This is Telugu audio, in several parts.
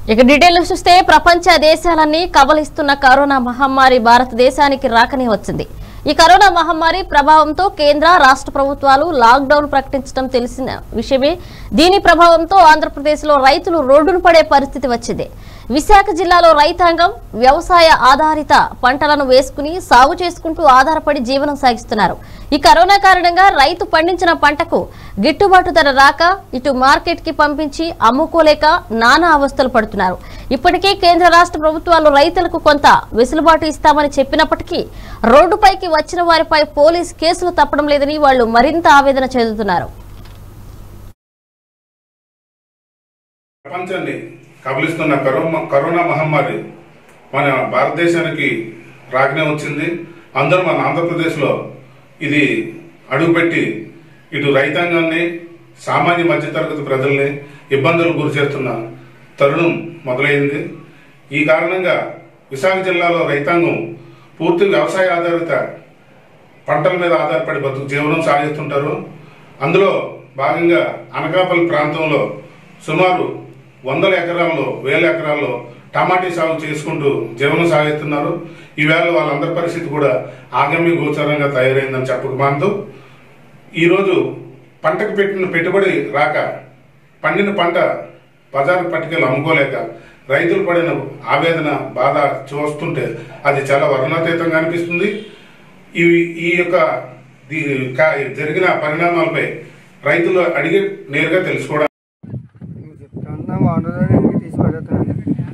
ఇక డీటెయిల్స్ చూస్తే ప్రపంచ దేశాలన్నీ కబలిస్తున్న కరోనా మహమ్మారి భారతదేశానికి రాకనే వచ్చింది ఈ కరోనా మహమ్మారి ప్రభావంతో కేంద్ర రాష్ట్ర ప్రభుత్వాలు లాక్డౌన్ ప్రకటించడం తెలిసిన విషయమే దీని ప్రభావంతో ఆంధ్రప్రదేశ్లో రైతులు రోడ్డును పడే పరిస్థితి వచ్చింది విశాఖ జిల్లాలో రైతాంగం వ్యవసాయ ఆధారిత పంటలను వేసుకుని సాగు చేసుకుంటూ ఆధారపడి జీవనం సాగిస్తున్నారు ఈ కరోనా కారణంగా రైతు పండించిన పంటకు గిట్టుబాటు ధర రాక ఇటు మార్కెట్ కి పంపించి అమ్ముకోలేక నానా అవస్థలు పడుతున్నారు ఇప్పటికే కేంద్ర రాష్ట్ర ప్రభుత్వాలు రైతులకు కొంత వెసులుబాటు ఇస్తామని చెప్పినప్పటికీ రోడ్డుపైకి వచ్చిన వారిపై పోలీస్ కేసులు తప్పడం లేదని వాళ్ళు మరింత ఆవేదన చెందుతున్నారు ప్రపంచాన్ని కబలిస్తున్న కరోనా కరోనా మహమ్మారి మన భారతదేశానికి రాకనే వచ్చింది అందరూ మన ఆంధ్రప్రదేశ్లో ఇది అడుగుపెట్టి ఇటు రైతాంగాన్ని సామాన్య మధ్యతరగతి ప్రజల్ని ఇబ్బందులు గురి చేస్తున్న తరుణం మొదలైంది ఈ కారణంగా విశాఖ జిల్లాలో రైతాంగం పూర్తి వ్యవసాయ ఆధారిత పంటల మీద ఆధారపడి బతుకు జీవనం సాగిస్తుంటారు అందులో భాగంగా అనకాపల్లి ప్రాంతంలో సుమారు వందల ఎకరాల్లో వేల ఎకరాల్లో టమాటీ సాగు చేసుకుంటూ జీవనం సాగిస్తున్నారు ఈవేళ వాళ్ళందరి పరిస్థితి కూడా ఆగమ్య గోచరంగా తయారైందని చెప్పకమాందు ఈరోజు పంటకు పెట్టిన పెట్టుబడి రాక పండిన పంట బజారు పట్టుకెళ్ళి అమ్ముకోలేక రైతులు పడిన ఆవేదన బాధ చూస్తుంటే అది చాలా వర్ణాతీతంగా అనిపిస్తుంది ఈ ఈ యొక్క దీ- కా- జరిగిన పరిణామాలపై రైతులు అడిగి నేరుగా తెలుసుకోవడం నువ్వు చెప్తున్నా బాగుంటుందో ఇంటికి తీసి పడేస్తాను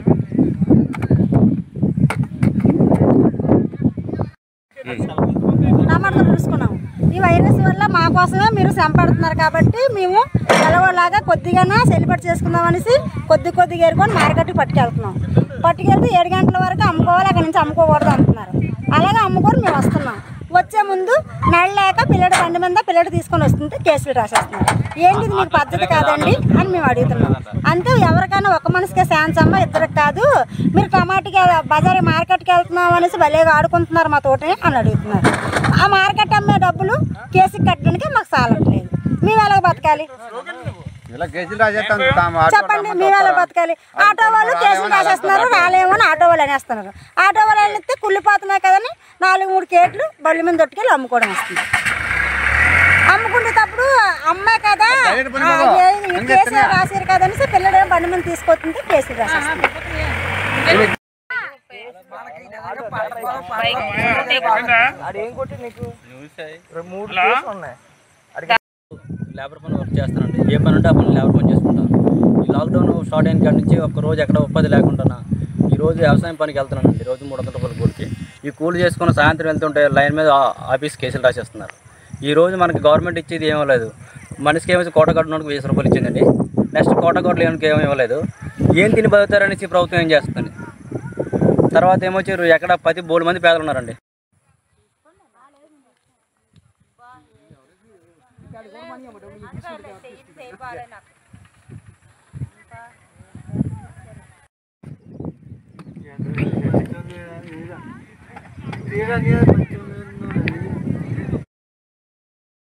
టమాటాలు తెలుసుకున్నాము ఈ వైరస్ వల్ల మా కోసమే మీరు సంపడుతున్నారు కాబట్టి మేము ఎలవలాగా కొద్దిగానే సెలిబ్రేట్ చేసుకుందాం అనేసి కొద్ది కొద్దిగా ఏరుకొని మార్కెట్కి పట్టుకెళ్తున్నాం పట్టుకెళ్తే ఏడు గంటల వరకు అమ్ముకోవాలి అక్కడి నుంచి అమ్ముకోకూడదు అంటున్నారు అలాగే అమ్ముకొని మేము వస్తున్నాం వచ్చే ముందు నడలేక పిల్లడు బండి మీద పిల్లడు తీసుకొని వస్తుంటే కేసులు రాసేస్తున్నారు ఏంటి ఇది మీకు పద్ధతి కాదండి అని మేము అడుగుతున్నాం అంతే ఎవరికైనా ఒక మనిషికే ఛాన్స్ అమ్మ ఇద్దరికి కాదు మీరు టమాటాకి బజార్ మార్కెట్కి వెళ్తున్నాం అనేసి భలేగా ఆడుకుంటున్నారు మా తోటని అని అడుగుతున్నారు ఆ మార్కెట్ అమ్మే డబ్బులు కేసుకి కట్టడానికి మాకు సాలట్లేదు మేము ఎలా బతకాలి ఇలా కేసులు రాసేస్తాను తాము ఆటో చెప్పండి మేము ఎలా బతకాలి ఆటో వాళ్ళు కేసులు రాసేస్తున్నారు రాలేమో అని ఆటో వాళ్ళు అనేస్తున్నారు ఆటో వాళ్ళు వెళ్తే కుళ్ళిపోతున్నాయి కదని నాలుగు మూడు కేట్లు బళ్ళ మీద దొట్టుకెళ్ళి అమ్ముకోవడం వస్తుంది అమ్ముకునేటప్పుడు అమ్మాయి కదా ఆ, ఏ- ఈ కేసులు రాసారు కదా అనేసి పిల్లడేమో బండి మీద తీసుకొస్తుంటే కేసులు రాసేస్తుంది లేబర్ పని వర్క్ చేస్తానండి ఏ పని ఉంటే ఆ పని లేబర్ పని చేసుకుంటాను ఈ లాక్డౌన్ స్టార్ట్ అయిన కాడి నుంచి ఒక్క రోజు ఎక్కడ ఉపాధి లేకుండా ఈ రోజు వ్యవసాయం పనికి వెళ్తున్నానండి రోజు మూడు వందల రూపాయలు కూలికి ఈ కూలి చేసుకుని సాయంత్రం వెళ్తుంటే లైన్ మీద ఆ- ఆఫీస్ కేసులు రాసేస్తున్నారు ఈ రోజు మనకి గవర్నమెంట్ ఇచ్చేది ఏమీ లేదు మనిషికి ఏమో కోట కట్టడానికి వెయ్యి రూపాయలు ఇచ్చిందండి నెక్స్ట్ కోట కట్టలు ఏమి ఏమీ ఇవ్వలేదు ఏం తిని బతుకుతారనేసి ప్రభుత్వం ఏం చేస్తుంది తర్వాత ఏమొచ్చారు ఎక్కడ పది బోడు మంది పేదలు ఉన్నారండి తీయడానికి